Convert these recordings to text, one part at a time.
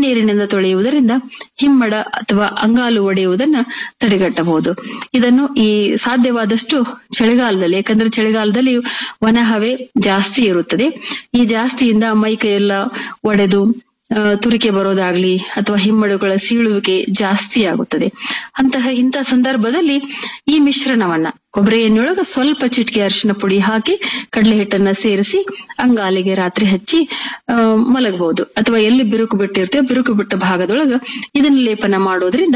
ತಣ್ಣೀರಿನಿಂದ ತೊಳೆಯುವುದರಿಂದ ಹಿಮ್ಮಡ ಅಥವಾ ಅಂಗಾಲು ಒಡೆಯುವುದನ್ನ ತಡೆಗಟ್ಟಬಹುದು ಇದನ್ನು ಈ ಸಾಧ್ಯವಾದಷ್ಟು ಚಳಿಗಾಲದಲ್ಲಿ ಯಾಕಂದ್ರೆ ಚಳಿಗಾಲದಲ್ಲಿ ವನಹವೆ ಜಾಸ್ತಿ ಇರುತ್ತದೆ ಈ ಜಾಸ್ತಿಯಿಂದ ಮೈಕೈ ಎಲ್ಲ ಒಡೆದು ಆ, ತುರಿಕೆ ಬರೋದಾಗ್ಲಿ ಅಥವಾ ಹಿಮ್ಮಡುಗಳ ಸೀಳುವಿಕೆ ಜಾಸ್ತಿ ಆಗುತ್ತದೆ ಅಂತಹ ಇಂಥ ಸಂದರ್ಭದಲ್ಲಿ ಈ ಮಿಶ್ರಣವನ್ನ ಕೊಬ್ಬರಿ ಎಣ್ಣೆಯೊಳಗ ಸ್ವಲ್ಪ ಚಿಟಿಕೆ ಅರಿಶಿನ ಪುಡಿ ಹಾಕಿ ಕಡಲೆ ಹಿಟ್ಟನ್ನ ಸೇರಿಸಿ ಅಂಗಾಲಿಗೆ ರಾತ್ರಿ ಹಚ್ಚಿ ಆ, ಮಲಗಬಹುದು ಅಥವಾ ಎಲ್ಲಿ ಬಿರುಕು ಬಿಟ್ಟಿರ್ತೇವೆ ಬಿರುಕು ಬಿಟ್ಟ ಭಾಗದೊಳಗ ಇದನ್ನ ಲೇಪನ ಮಾಡೋದ್ರಿಂದ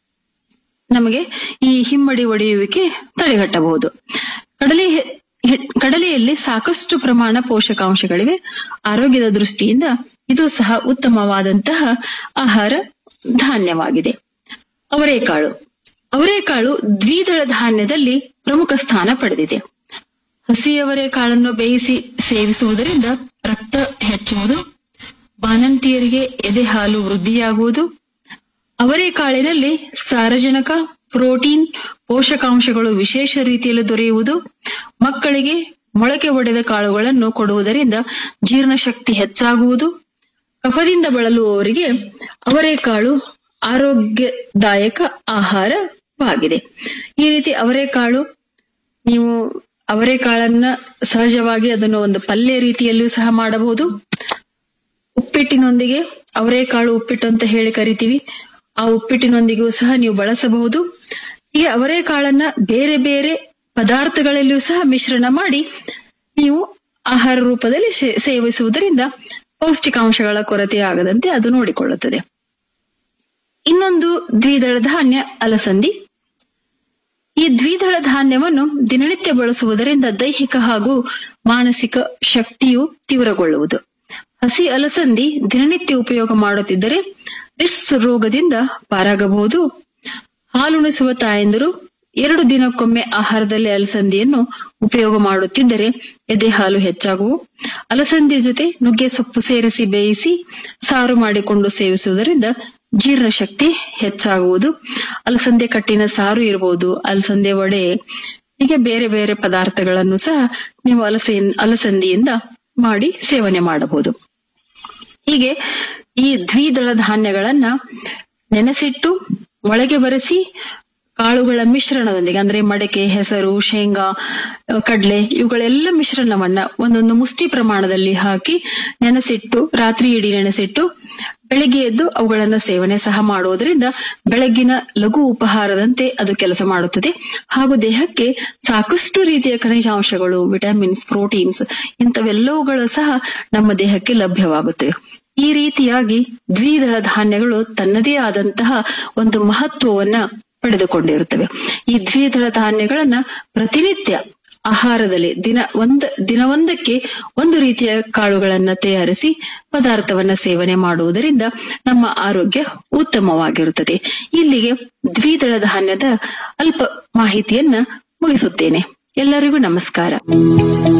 ನಮಗೆ ಈ ಹಿಮ್ಮಡಿ ಒಡೆಯುವಿಕೆ ತಡೆಗಟ್ಟಬಹುದು ಕಡಲೆ ಹೆ- ಹೆ- ಕಡಲೆಯಲ್ಲಿ ಸಾಕಷ್ಟು ಪ್ರಮಾಣ ಪೋಷಕಾಂಶಗಳಿವೆ ಆರೋಗ್ಯದ ದೃಷ್ಟಿಯಿಂದ ಇದು ಸಹ ಉತ್ತಮವಾದಂತಹ ಆಹಾರ ಧಾನ್ಯವಾಗಿದೆ ಅವರೆಕಾಳು ಅವರೆಕಾಳು ದ್ವಿದಳ ಧಾನ್ಯದಲ್ಲಿ ಪ್ರಮುಖ ಸ್ಥಾನ ಪಡೆದಿದೆ ಹಸಿ ಅವರೆಕಾಳನ್ನು ಬೇಯಿಸಿ ಸೇವಿಸುವುದರಿಂದ ರಕ್ತ ಹೆಚ್ಚುವುದು ಬಾಣಂತಿಯರಿಗೆ ಎದೆ ಹಾಲು ವೃದ್ಧಿಯಾಗುವುದು ಅವರೆಕಾಳಿನಲ್ಲಿ ಸಾರಜನಕ ಪ್ರೋಟೀನ್ ಪೋಷಕಾಂಶಗಳು ವಿಶೇಷ ರೀತಿಯಲ್ಲಿ ದೊರೆಯುವುದು ಮಕ್ಕಳಿಗೆ ಮೊಳಕೆ ಒಡೆದ ಕಾಳುಗಳನ್ನು ಕೊಡುವುದರಿಂದ ಜೀರ್ಣಶಕ್ತಿ ಹೆಚ್ಚಾಗುವುದು ಕಫದಿಂದ ಬಳಲುವವರಿಗೆ ಅವರೆಕಾಳು ಆರೋಗ್ಯದಾಯಕ ಆಹಾರವಾಗಿದೆ ಈ ರೀತಿ ಅವರೆಕಾಳು ನೀವು ಅವರೆಕಾಳನ್ನ ಸಹಜವಾಗಿ ಅದನ್ನು ಒಂದು ಪಲ್ಯ ರೀತಿಯಲ್ಲಿಯೂ ಸಹ ಮಾಡಬಹುದು ಉಪ್ಪಿಟ್ಟಿನೊಂದಿಗೆ ಅವರೆಕಾಳು ಉಪ್ಪಿಟ್ಟು ಅಂತ ಹೇಳಿ ಕರಿತೀವಿ ಆ ಉಪ್ಪಿಟ್ಟಿನೊಂದಿಗೂ ಸಹ ನೀವು ಬಳಸಬಹುದು ಈ ಅವರೆಕಾಳನ್ನ ಬೇರೆ ಬೇರೆ ಪದಾರ್ಥಗಳಲ್ಲಿಯೂ ಸಹ ಮಿಶ್ರಣ ಮಾಡಿ ನೀವು ಆಹಾರ ರೂಪದಲ್ಲಿ ಸೇ- ಸೇವಿಸುವುದರಿಂದ ಪೌಷ್ಟಿಕಾಂಶಗಳ ಕೊರತೆ ಆಗದಂತೆ ಅದು ನೋಡಿಕೊಳ್ಳುತ್ತದೆ ಇನ್ನೊಂದು ದ್ವಿದಳ ಧಾನ್ಯ ಅಲಸಂದಿ ಈ ದ್ವಿದಳ ಧಾನ್ಯವನ್ನು ದಿನನಿತ್ಯ ಬಳಸುವುದರಿಂದ ದೈಹಿಕ ಹಾಗೂ ಮಾನಸಿಕ ಶಕ್ತಿಯು ತೀವ್ರಗೊಳ್ಳುವುದು ಹಸಿ ಅಲಸಂದಿ ದಿನನಿತ್ಯ ಉಪಯೋಗ ಮಾಡುತ್ತಿದ್ದರೆ ರಿಸ್ ರೋಗದಿಂದ ಪಾರಾಗಬಹುದು ಹಾಲುಣಿಸುವ ತಾಯಂದಿರು ಎರಡು ದಿನಕ್ಕೊಮ್ಮೆ ಆಹಾರದಲ್ಲಿ ಅಲಸಂದಿಯನ್ನು ಉಪಯೋಗ ಮಾಡುತ್ತಿದ್ದರೆ ಎದೆ ಹಾಲು ಹೆಚ್ಚಾಗುವು ಅಲಸಂದಿ ಜೊತೆ ನುಗ್ಗೆ ಸೊಪ್ಪು ಸೇರಿಸಿ ಬೇಯಿಸಿ ಸಾರು ಮಾಡಿಕೊಂಡು ಸೇವಿಸುವುದರಿಂದ ಜೀರ್ಣಶಕ್ತಿ ಹೆಚ್ಚಾಗುವುದು ಅಲಸಂದೆ ಕಟ್ಟಿನ ಸಾರು ಇರಬಹುದು ಅಲಸಂದೆ ವಡೆ ಹೀಗೆ ಬೇರೆ ಬೇರೆ ಪದಾರ್ಥಗಳನ್ನು ಸಹ ನೀವು ಅಲಸೆ ಅಲಸಂದಿಯಿಂದ ಮಾಡಿ ಸೇವನೆ ಮಾಡಬಹುದು ಹೀಗೆ ಈ ದ್ವಿದಳ ಧಾನ್ಯಗಳನ್ನ ನೆನೆಸಿಟ್ಟು ಒಳಗೆ ಬರೆಸಿ ಕಾಳುಗಳ ಮಿಶ್ರಣದೊಂದಿಗೆ ಅಂದ್ರೆ ಮಡಕೆ ಹೆಸರು ಶೇಂಗಾ ಆ, ಕಡ್ಲೆ ಇವುಗಳೆಲ್ಲ ಮಿಶ್ರಣವನ್ನ ಒಂದೊಂದು ಮುಷ್ಟಿ ಪ್ರಮಾಣದಲ್ಲಿ ಹಾಕಿ ನೆನೆಸಿಟ್ಟು ರಾತ್ರಿ ಇಡೀ ನೆನೆಸಿಟ್ಟು ಬೆಳಿಗ್ಗೆ ಎದ್ದು ಅವುಗಳನ್ನ ಸೇವನೆ ಸಹ ಮಾಡುವುದರಿಂದ ಬೆಳಗ್ಗಿನ ಲಘು ಉಪಹಾರದಂತೆ ಅದು ಕೆಲಸ ಮಾಡುತ್ತದೆ ಹಾಗೂ ದೇಹಕ್ಕೆ ಸಾಕಷ್ಟು ರೀತಿಯ ಖನಿಜಾಂಶಗಳು ವಿಟಮಿನ್ಸ್ ಪ್ರೋಟೀನ್ಸ್ ಇಂಥವೆಲ್ಲವುಗಳು ಸಹ ನಮ್ಮ ದೇಹಕ್ಕೆ ಲಭ್ಯವಾಗುತ್ತವೆ ಈ ರೀತಿಯಾಗಿ ದ್ವಿದಳ ಧಾನ್ಯಗಳು ತನ್ನದೇ ಆದಂತಹ ಒಂದು ಮಹತ್ವವನ್ನ ಪಡೆದುಕೊಂಡಿರುತ್ತವೆ ಈ ದ್ವಿದಳ ಧಾನ್ಯಗಳನ್ನ ಪ್ರತಿನಿತ್ಯ ಆಹಾರದಲ್ಲಿ ದಿನ ಒಂದ ದಿನವೊಂದಕ್ಕೆ ಒಂದು ರೀತಿಯ ಕಾಳುಗಳನ್ನ ತಯಾರಿಸಿ ಪದಾರ್ಥವನ್ನ ಸೇವನೆ ಮಾಡುವುದರಿಂದ ನಮ್ಮ ಆರೋಗ್ಯ ಉತ್ತಮವಾಗಿರುತ್ತದೆ ಇಲ್ಲಿಗೆ ದ್ವಿದಳ ಧಾನ್ಯದ ಅಲ್ಪ ಮಾಹಿತಿಯನ್ನ ಮುಗಿಸುತ್ತೇನೆ ಎಲ್ಲರಿಗೂ ನಮಸ್ಕಾರ